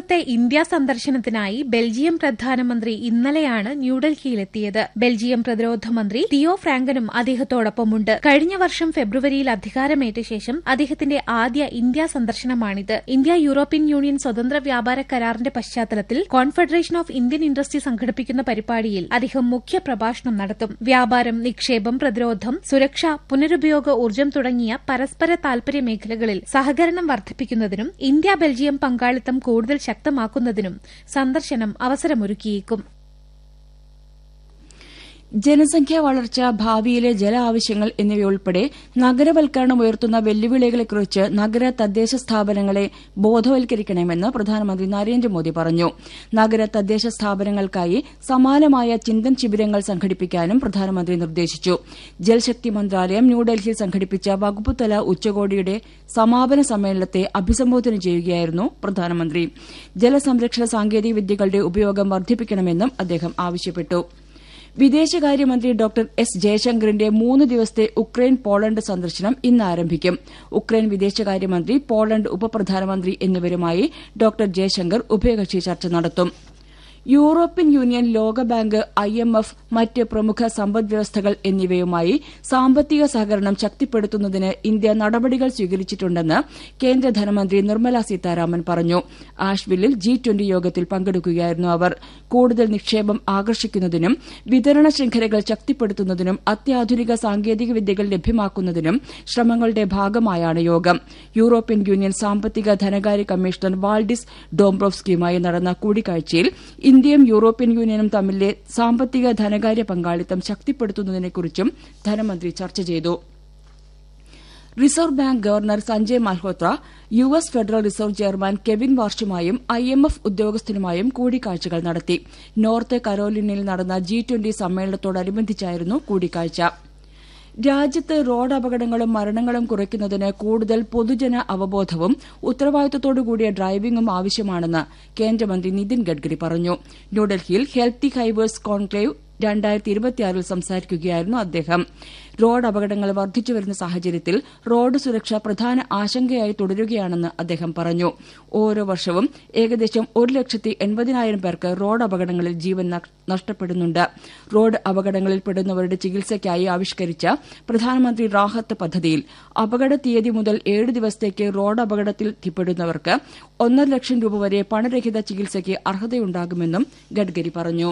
ദിവസത്തെ ഇന്ത്യ സന്ദർശനത്തിനായി ബെൽജിയം പ്രധാനമന്ത്രി ഇന്നലെയാണ് ന്യൂഡൽഹിയിലെത്തിയത് ബെൽജിയം പ്രതിരോധ മന്ത്രി തിയോ ഫ്രാങ്കനും അദ്ദേഹത്തോടൊപ്പമുണ്ട് കഴിഞ്ഞ വർഷം ഫെബ്രുവരിയിൽ അധികാരമേറ്റ ശേഷം അദ്ദേഹത്തിന്റെ ആദ്യ ഇന്ത്യ സന്ദർശനമാണിത് ഇന്ത്യ യൂറോപ്യൻ യൂണിയൻ സ്വതന്ത്ര വ്യാപാര കരാറിന്റെ പശ്ചാത്തലത്തിൽ കോൺഫെഡറേഷൻ ഓഫ് ഇന്ത്യൻ ഇൻഡസ്ട്രി സംഘടിപ്പിക്കുന്ന പരിപാടിയിൽ അദ്ദേഹം മുഖ്യ പ്രഭാഷണം നടത്തും വ്യാപാരം നിക്ഷേപം പ്രതിരോധം സുരക്ഷ പുനരുപയോഗ ഊർജ്ജം തുടങ്ങിയ പരസ്പര താൽപര്യ മേഖലകളിൽ സഹകരണം വർദ്ധിപ്പിക്കുന്നതിനും ഇന്ത്യ ബെൽജിയം പങ്കാളിത്തം കൂടുതൽ ശക്തമാക്കുന്നതിനും സന്ദർശനം അവസരമൊരുക്കിയേക്കും ജനസംഖ്യാ വളർച്ച ഭാവിയിലെ ജല ആവശ്യങ്ങൾ എന്നിവയുൾപ്പെടെ നഗരവൽക്കരണം ഉയർത്തുന്ന വെല്ലുവിളികളെക്കുറിച്ച് നഗര തദ്ദേശ സ്ഥാപനങ്ങളെ ബോധവൽക്കരിക്കണമെന്ന് പ്രധാനമന്ത്രി നരേന്ദ്രമോദി പറഞ്ഞു നഗര തദ്ദേശ സ്ഥാപനങ്ങൾക്കായി സമാനമായ ചിന്തൻ ശിബിരങ്ങൾ സംഘടിപ്പിക്കാനും പ്രധാനമന്ത്രി നിർദ്ദേശിച്ചു ജൽശക്തി മന്ത്രാലയം ന്യൂഡൽഹിയിൽ സംഘടിപ്പിച്ച വകുപ്പുതല ഉച്ചകോടിയുടെ സമാപന സമ്മേളനത്തെ അഭിസംബോധന ചെയ്യുകയായിരുന്നു പ്രധാനമന്ത്രി ജലസംരക്ഷണ സാങ്കേതിക വിദ്യകളുടെ ഉപയോഗം വർദ്ധിപ്പിക്കണമെന്നും അദ്ദേഹം ആവശ്യപ്പെട്ടു വിദേശകാര്യമന്ത്രി ഡോക്ടർ എസ് ജയശങ്കറിന്റെ മൂന്ന് ദിവസത്തെ ഉക്രൈൻ പോളണ്ട് സന്ദർശനം ഇന്ന് ആരംഭിക്കും ഉക്രൈൻ വിദേശകാര്യമന്ത്രി പോളണ്ട് ഉപപ്രധാനമന്ത്രി എന്നിവരുമായി ഡോക്ടർ ജയശങ്കർ ഉഭയകക്ഷി ചർച്ച നടത്തും യൂറോപ്യൻ യൂണിയൻ ലോകബാങ്ക് ഐ എം എഫ് മറ്റ് പ്രമുഖ സമ്പദ്വ്യവസ്ഥകൾ എന്നിവയുമായി സാമ്പത്തിക സഹകരണം ശക്തിപ്പെടുത്തുന്നതിന് ഇന്ത്യ നടപടികൾ സ്വീകരിച്ചിട്ടുണ്ടെന്ന് കേന്ദ്ര ധനമന്ത്രി നിർമ്മല സീതാരാമൻ പറഞ്ഞു ആഷ്വില്ലിൽ ജി ട്വന്റി യോഗത്തിൽ പങ്കെടുക്കുകയായിരുന്നു അവർ കൂടുതൽ നിക്ഷേപം ആകർഷിക്കുന്നതിനും വിതരണ ശൃംഖലകൾ ശക്തിപ്പെടുത്തുന്നതിനും അത്യാധുനിക സാങ്കേതിക വിദ്യകൾ ലഭ്യമാക്കുന്നതിനും ശ്രമങ്ങളുടെ ഭാഗമായാണ് യോഗം യൂറോപ്യൻ യൂണിയൻ സാമ്പത്തിക ധനകാര്യ കമ്മീഷണർ വാൾഡിസ് ഡോംബ്രോവ്സ്കിയുമായി നടന്ന കൂടിക്കാഴ്ചയിൽ ഇന്ത്യയും യൂറോപ്യൻ യൂണിയനും തമ്മിലെ സാമ്പത്തിക ധനകാര്യ പങ്കാളിത്തം ശക്തിപ്പെടുത്തുന്നതിനെക്കുറിച്ചും ധനമന്ത്രി ചർച്ച ചെയ്തു reserve bank governor Sanjay Malhotra U S federal reserve chairman Kevin വാർഷുമായും ഐ എം എഫ് ഉദ്യോഗസ്ഥനുമായും കൂടിക്കാഴ്ചകൾ നടത്തി നോർത്ത് കരോലിനയിൽ നടന്ന ജി ട്വന്റി സമ്മേളനത്തോടനുബന്ധിച്ചായിരുന്നു കൂടിക്കാഴ്ച രാജ്യത്ത് റോഡ് അപകടങ്ങളും മരണങ്ങളും കുറയ്ക്കുന്നതിന് കൂടുതൽ പൊതുജന അവബോധവും ഉത്തരവാദിത്തത്തോടുകൂടിയ ഡ്രൈവിംഗും ആവശ്യമാണെന്ന് കേന്ദ്രമന്ത്രി നിതിൻ ഗഡ്കരി പറഞ്ഞു ന്യൂഡൽഹിയിൽ ഹെൽത്തി ഹൈവേഴ്സ് കോൺക്ലേവ് രണ്ടായിരത്തി ഇരുപത്തിയാറിൽ സംസാരിക്കുകയായിരുന്നു അദ്ദേഹം റോഡ് അപകടങ്ങൾ വർദ്ധിച്ചുവരുന്ന സാഹചര്യത്തിൽ റോഡ് സുരക്ഷ പ്രധാന ആശങ്കയായി തുടരുകയാണെന്ന് അദ്ദേഹം പറഞ്ഞു ഓരോ വർഷവും ഏകദേശം ഒരു ലക്ഷത്തി എൺപതിനായിരം പേർക്ക് റോഡ് അപകടങ്ങളിൽ ജീവൻ നഷ്ടപ്പെടുന്നുണ്ട് റോഡ് അപകടങ്ങളിൽ പെടുന്നവരുടെ ചികിത്സയ്ക്കായി ആവിഷ്കരിച്ച പ്രധാനമന്ത്രി റാഹത്ത് പദ്ധതിയിൽ അപകട തീയതി മുതൽ ഏഴ് ദിവസത്തേക്ക് റോഡ് അപകടത്തിൽ എത്തിപ്പെടുന്നവർക്ക് ഒന്നര ലക്ഷം രൂപ വരെ പണരഹിത ചികിത്സയ്ക്ക് അർഹതയുണ്ടാകുമെന്നും ഗഡ്കരി പറഞ്ഞു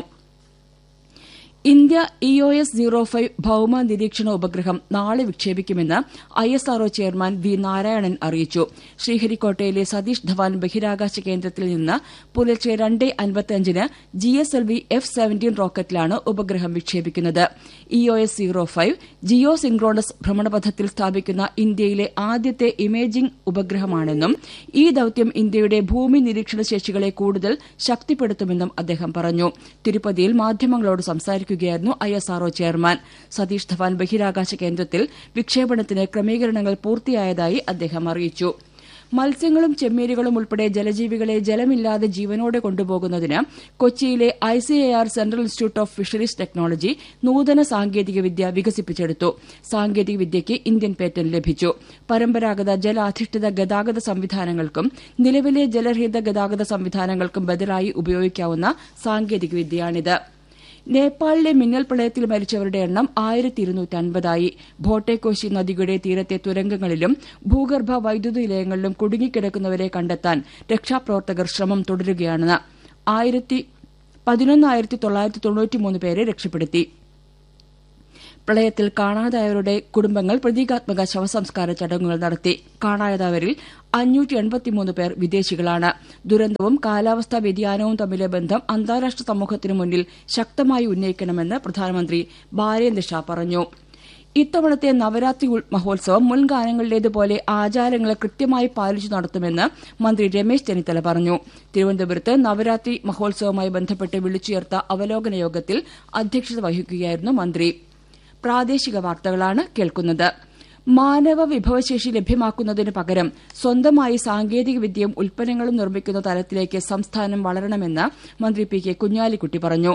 India E O S zero five ഭൌമ നിരീക്ഷണ ഉപഗ്രഹം നാളെ വിക്ഷേപിക്കുമെന്ന് I S R O chairman V Narayanan അറിയിച്ചു ശ്രീഹരിക്കോട്ടയിലെ സതീഷ് ധവാൻ ബഹിരാകാശ കേന്ദ്രത്തിൽ നിന്ന് പുലർച്ചെ രണ്ട് അൻപത്തിയഞ്ചിന് G S L V F seventeen റോക്കറ്റിലാണ് ഉപഗ്രഹം വിക്ഷേപിക്കുന്നത് E O S zero five geosynchronous ഭ്രമണപഥത്തിൽ സ്ഥാപിക്കുന്ന ഇന്ത്യയിലെ ആദ്യത്തെ ഇമേജിംഗ് ഉപഗ്രഹമാണെന്നും ഈ ദൌത്യം ഇന്ത്യയുടെ ഭൂമി നിരീക്ഷണ ശേഷികളെ കൂടുതൽ ശക്തിപ്പെടുത്തുമെന്നും അദ്ദേഹം പറഞ്ഞു തിരുപ്പതിയിൽ മാധ്യമങ്ങളോട് സംസാരിച്ചു സംസാരിക്കുകയായിരുന്നു I S R O chairman Satish Dhawan ബഹിരാകാശ കേന്ദ്രത്തിൽ വിക്ഷേപണത്തിന് ക്രമീകരണങ്ങൾ പൂർത്തിയായതായി അദ്ദേഹം അറിയിച്ചു മത്സ്യങ്ങളും ചെമ്മീനുകളും ഉൾപ്പെടെ ജലജീവികളെ ജലമില്ലാതെ ജീവനോടെ കൊണ്ടുപോകുന്നതിന് കൊച്ചിയിലെ I C A R central institute of fisheries technology നൂതന സാങ്കേതികവിദ്യ വികസിപ്പിച്ചെടുത്തു സാങ്കേതികവിദ്യയ്ക്ക് ഇന്ത്യൻ പേറ്റന്റ് ലഭിച്ചു പരമ്പരാഗത ജലാധിഷ്ഠിത ഗതാഗത സംവിധാനങ്ങൾക്കും നിലവിലെ ജലരഹിത ഗതാഗത സംവിധാനങ്ങൾക്കും ബദലായി ഉപയോഗിക്കാവുന്ന സാങ്കേതികവിദ്യയാണിത് നേപ്പാളിലെ മിന്നൽ പ്രളയത്തിൽ മരിച്ചവരുടെ എണ്ണം ആയിരത്തി ഇരുന്നൂറ്റൻപതായി ഭോട്ടേക്കോശി നദിയുടെ തീരത്തെ തുരങ്കങ്ങളിലും ഭൂഗർഭ വൈദ്യുത നിലയങ്ങളിലും കുടുങ്ങിക്കിടക്കുന്നവരെ കണ്ടെത്താൻ രക്ഷാപ്രവർത്തകർ ശ്രമം തുടരുകയാണ് പതിനൊന്നായിരത്തി തൊള്ളായിരത്തി തൊണ്ണൂറ്റിമൂന്ന് പേരെ രക്ഷപ്പെടുത്തി പ്രളയത്തിൽ കാണാതായവരുടെ കുടുംബങ്ങൾ പ്രതീകാത്മക ശവസംസ്കാര ചടങ്ങുകൾ നടത്തി കാണാതായവരിൽ അഞ്ഞൂറ്റി എൺപത്തിമൂന്ന് പേർ വിദേശികളാണ് ദുരന്തവും കാലാവസ്ഥാ വ്യതിയാനവും തമ്മിലെ ബന്ധം അന്താരാഷ്ട്ര സമൂഹത്തിനു മുന്നിൽ ശക്തമായി ഉന്നയിക്കണമെന്ന് പ്രധാനമന്ത്രി ബാരേന്ദ്ര ഷാ പറഞ്ഞു ഇത്തവണത്തെ നവരാത്രി മഹോത്സവം മുൻകാലങ്ങളിലേതുപോലെ ആചാരങ്ങൾ കൃത്യമായി പാലിച്ചു നടത്തുമെന്ന് മന്ത്രി രമേശ് ചെന്നിത്തല പറഞ്ഞു തിരുവനന്തപുരത്ത് നവരാത്രി മഹോത്സവവുമായി ബന്ധപ്പെട്ട് വിളിച്ചുയർത്ത അവലോകന യോഗത്തിൽ അധ്യക്ഷത വഹിക്കുകയായിരുന്നു മന്ത്രി പ്രാദേശിക വാർത്തകളാണ് കേൾക്കുന്നത് മാനവ വിഭവശേഷി ലഭ്യമാക്കുന്നതിന് പകരം സ്വന്തമായി സാങ്കേതിക വിദ്യയും ഉൽപ്പന്നങ്ങളും നിർമ്മിക്കുന്ന തലത്തിലേക്ക് സംസ്ഥാനം വളരണമെന്ന് മന്ത്രി പി കെ കുഞ്ഞാലിക്കുട്ടി പറഞ്ഞു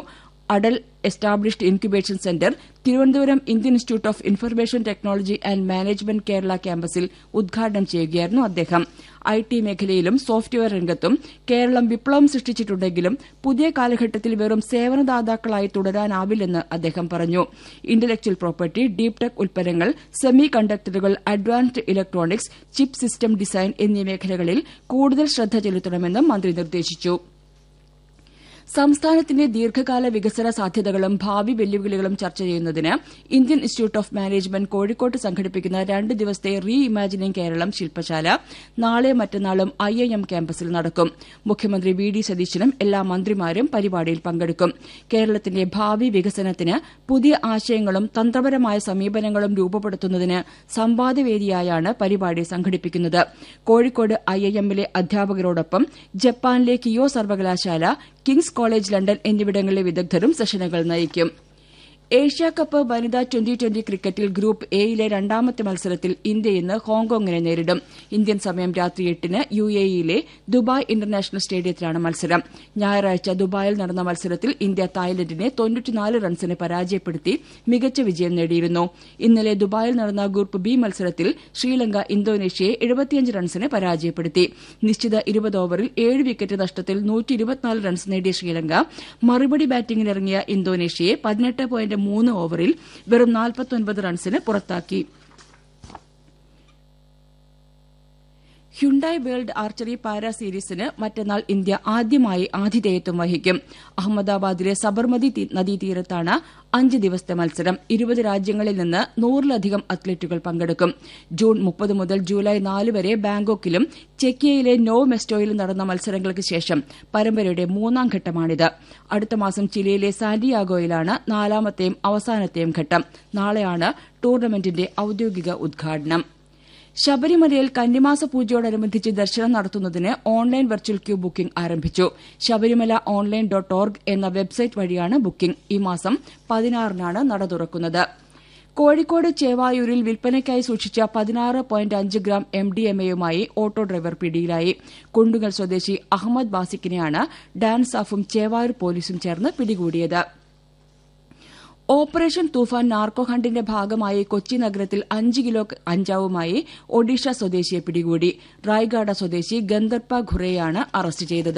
Atal established incubation centre Thiruvananthapuram Indian institute of information technology and management Kerala ക്യാമ്പസിൽ ഉദ്ഘാടനം ചെയ്യുകയായിരുന്നു അദ്ദേഹം ഐ ടി മേഖലയിലും സോഫ്റ്റ്വെയർ രംഗത്തും കേരളം വിപ്ലവം സൃഷ്ടിച്ചിട്ടുണ്ടെങ്കിലും പുതിയ കാലഘട്ടത്തിൽ വെറും സേവനദാതാക്കളായി തുടരാനാവില്ലെന്ന് അദ്ദേഹം പറഞ്ഞു ഇന്റലക്ച്വൽ പ്രോപ്പർട്ടി ഡീപ് ടെക് ഉൽപ്പന്നങ്ങൾ സെമി കണ്ടക്ടറുകൾ advanced electronics chip system design എന്നീ മേഖലകളിൽ കൂടുതൽ ശ്രദ്ധ ചെലുത്തണമെന്നും മന്ത്രി നിർദ്ദേശിച്ചു സംസ്ഥാനത്തിന്റെ ദീർഘകാല വികസന സാധ്യതകളും ഭാവി വെല്ലുവിളികളും ചർച്ച ചെയ്യുന്നതിന് ഇന്ത്യൻ ഇൻസ്റ്റിറ്റ്യൂട്ട് ഓഫ് മാനേജ്മെന്റ് കോഴിക്കോട്ട് സംഘടിപ്പിക്കുന്ന രണ്ട് ദിവസത്തെ റീ ഇമാജിനിംഗ് കേരളം ശില്പശാല നാളെ മറ്റന്നാളും ഐ ഐ എം ക്യാമ്പസിൽ നടക്കും മുഖ്യമന്ത്രി വി ഡി സതീശനും എല്ലാ മന്ത്രിമാരും പരിപാടിയിൽ പങ്കെടുക്കും കേരളത്തിന്റെ ഭാവി വികസനത്തിന് പുതിയ ആശയങ്ങളും തന്ത്രപരമായ സമീപനങ്ങളും രൂപപ്പെടുത്തുന്നതിന് സംവാദവേദിയായാണ് പരിപാടി സംഘടിപ്പിക്കുന്നത് കോഴിക്കോട് ഐ ഐ എമ്മിലെ അധ്യാപകരോടൊപ്പം ജപ്പാനിലെ കിയോ സർവകലാശാല കിങ്സ് കോളേജ് ലണ്ടൻ എന്നിവിടങ്ങളിലെ വിദഗ്ധരും സെഷനുകൾ നയിക്കും ഏഷ്യാകപ്പ് വനിതാ ട്വന്റി ട്വന്റി ക്രിക്കറ്റിൽ ഗ്രൂപ്പ് എയിലെ രണ്ടാമത്തെ മത്സരത്തിൽ ഇന്ത്യ ഇന്ന് ഹോങ്കോങ്ങിനെ നേരിടും ഇന്ത്യൻ സമയം രാത്രി എട്ടിന് യു എ ഇയിലെ ദുബായ് ഇന്റർനാഷണൽ സ്റ്റേഡിയത്തിലാണ് മത്സരം ഞായറാഴ്ച ദുബായിൽ നടന്ന മത്സരത്തിൽ ഇന്ത്യ തായ്ലൻഡിനെ തൊണ്ണൂറ്റിനാല് റൺസിന് പരാജയപ്പെടുത്തി മികച്ച വിജയം നേടിയിരുന്നു ഇന്നലെ ദുബായിൽ നടന്ന ഗ്രൂപ്പ് ബി മത്സരത്തിൽ ശ്രീലങ്ക ഇന്തോനേഷ്യയെ എഴുപത്തിയഞ്ച് റൺസിന് പരാജയപ്പെടുത്തി നിശ്ചിത ഇരുപത് ഓവറിൽ ഏഴ് വിക്കറ്റ് നഷ്ടത്തിൽ നൂറ്റി റൺസ് നേടിയ ശ്രീലങ്ക മറുപടി ബാറ്റിംഗിനിറങ്ങിയ ഇന്തോനേഷ്യയെ പതിനെട്ട് പോയിന്റ് മൂന്ന് ഓവറിൽ വെറും നാൽപ്പത്തൊൻപത് റൺസിന് പുറത്താക്കി ഹ്യുണ്ടായ് വേൾഡ് ആർച്ചറി പാരാ സീരീസിന് മറ്റന്നാൾ ഇന്ത്യ ആദ്യമായി ആതിഥേയത്വം വഹിക്കും അഹമ്മദാബാദിലെ സബർമതി നദീതീരത്താണ് അഞ്ച് ദിവസത്തെ മത്സരം ഇരുപത് രാജ്യങ്ങളിൽ നിന്ന് നൂറിലധികം അത്ലറ്റുകൾ പങ്കെടുക്കും ജൂൺ മുപ്പത് മുതൽ ജൂലൈ നാല് വരെ ബാങ്കോക്കിലും ചെക്കിയയിലെ നോ മെസ്റ്റോയിലും നടന്ന മത്സരങ്ങൾക്ക് ശേഷം പരമ്പരയുടെ മൂന്നാം ഘട്ടമാണിത് അടുത്ത മാസം ചിലിയിലെ സാന്റിയാഗോയിലാണ് നാലാമത്തെയും അവസാനത്തെയും ഘട്ടം നാളെയാണ് ടൂർണമെന്റിന്റെ ഔദ്യോഗിക ഉദ്ഘാടനം ശബരിമലയിൽ കന്നിമാസ പൂജയോടനുബന്ധിച്ച് ദർശനം നടത്തുന്നതിന് ഓൺലൈൻ വെർച്വൽ ക്യൂ ബുക്കിംഗ് ആരംഭിച്ചു ശബരിമല ഓൺലൈൻ ഡോട്ട് ഓർഗ് എന്ന വെബ്സൈറ്റ് വഴിയാണ് ബുക്കിംഗ് ഈ മാസം പതിനാറിനാണ് നട തുറക്കുന്നത് കോഴിക്കോട് ചേവായൂരിൽ വിൽപ്പനയ്ക്കായി സൂക്ഷിച്ച പതിനാറ് പോയിന്റ് അഞ്ച് ഗ്രാം എം ഡി എം എയുമായി ഓട്ടോ ഡ്രൈവർ പിടിയിലായി കുണ്ടുങ്ങൽ സ്വദേശി അഹമ്മദ് ബാസിക്കിനെയാണ് ഡാൻസാഫും ചേവായൂർ പോലീസും ചേർന്ന് പിടികൂടിയത് ഓപ്പറേഷൻ തൂഫാൻ നാർക്കോ ഹണ്ടിന്റെ ഭാഗമായി കൊച്ചി നഗരത്തിൽ അഞ്ച് കിലോ കഞ്ചാവുമായി ഒഡീഷ സ്വദേശിയെ പിടികൂടി റായ്ഗാഡ സ്വദേശി ഗന്ദർപ്പ ഖുറെയാണ് അറസ്റ്റ് ചെയ്തത്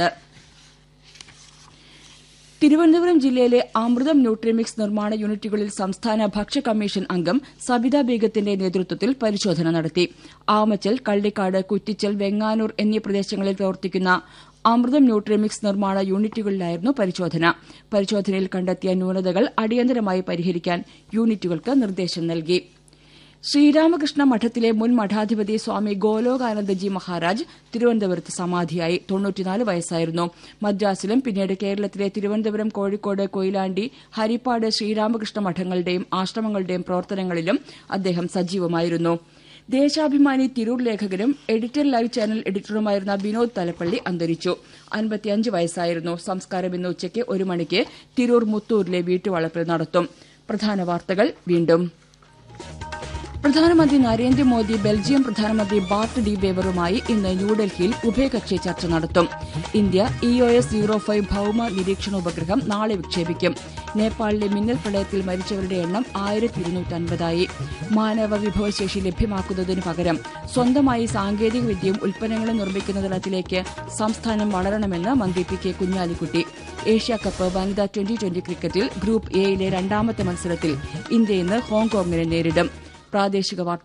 തിരുവനന്തപുരം ജില്ലയിലെ അമൃതം ന്യൂട്രിമിക്സ് നിർമ്മാണ യൂണിറ്റുകളിൽ സംസ്ഥാന ഭക്ഷ്യ കമ്മീഷൻ അംഗം സബിത ബേഗത്തിന്റെ നേതൃത്വത്തിൽ പരിശോധന നടത്തി ആമച്ചൽ കള്ളിക്കാട് കുറ്റിച്ചൽ വെങ്ങാനൂർ എന്നീ പ്രദേശങ്ങളിൽ പ്രവർത്തിക്കുന്ന അമൃതം ന്യൂട്രിമിക്സ് നിർമ്മാണ യൂണിറ്റുകളിലായിരുന്നു പരിശോധന പരിശോധനയിൽ കണ്ടെത്തിയ ന്യൂനതകൾ അടിയന്തരമായി പരിഹരിക്കാൻ യൂണിറ്റുകൾക്ക് നിർദ്ദേശം നൽകി ശ്രീരാമകൃഷ്ണ മഠത്തിലെ മുൻ മഠാധിപതി സ്വാമി ഗോലോകാനന്ദജി മഹാരാജ് തിരുവനന്തപുരത്ത് സമാധിയായി തൊണ്ണൂറ്റിനാല് വയസ്സായിരുന്നു മദ്രാസിലും പിന്നീട് കേരളത്തിലെ തിരുവനന്തപുരം കോഴിക്കോട് കൊയിലാണ്ടി ഹരിപ്പാട് ശ്രീരാമകൃഷ്ണ മഠങ്ങളുടെയും ആശ്രമങ്ങളുടെയും പ്രവർത്തനങ്ങളിലും അദ്ദേഹം സജീവമായിരുന്നു ദേശാഭിമാനി തിരൂർ ലേഖകനും എഡിറ്റർ ലൈവ് ചാനൽ എഡിറ്ററുമായിരുന്ന വിനോദ് തലപ്പള്ളി അന്തരിച്ചു അൻപത്തിയഞ്ച് വയസ്സായിരുന്നു സംസ്കാരം ഇന്ന് ഉച്ചയ്ക്ക് ഒരു മണിക്ക് തിരൂർ മുത്തൂരിലെ വീട്ടുവളപ്പിൽ നടത്തും പ്രധാന വാർത്തകൾ വീണ്ടും പ്രധാനമന്ത്രി നരേന്ദ്രമോദി ബെൽജിയം പ്രധാനമന്ത്രി ബാർട്ട് ഡി വേവറുമായി ഇന്ന് ന്യൂഡൽഹിയിൽ ഉഭയകക്ഷി ചർച്ച നടത്തും India E O S zero five ഭൌമ നിരീക്ഷണ ഉപഗ്രഹം നാളെ വിക്ഷേപിക്കും നേപ്പാളിലെ മിന്നൽ പ്രളയത്തിൽ മരിച്ചവരുടെ എണ്ണം ആയിരത്തി ഇരുന്നൂറ്റൻപതായി മാനവ വിഭവശേഷി ലഭ്യമാക്കുന്നതിന് പകരം സ്വന്തമായി സാങ്കേതിക വിദ്യയും ഉൽപ്പന്നങ്ങളും നിർമ്മിക്കുന്ന തലത്തിലേക്ക് സംസ്ഥാനം വളരണമെന്ന് മന്ത്രി പി കെ കുഞ്ഞാലിക്കുട്ടി ഏഷ്യാകപ്പ് വനിതാ ട്വന്റി ട്വന്റി ക്രിക്കറ്റിൽ ഗ്രൂപ്പ് എയിലെ രണ്ടാമത്തെ മത്സരത്തിൽ ഇന്ത്യ ഇന്ന് ഹോങ്കോങ്ങിനെ നേരിടും പ്രാദേശിക വാർത്തകൾ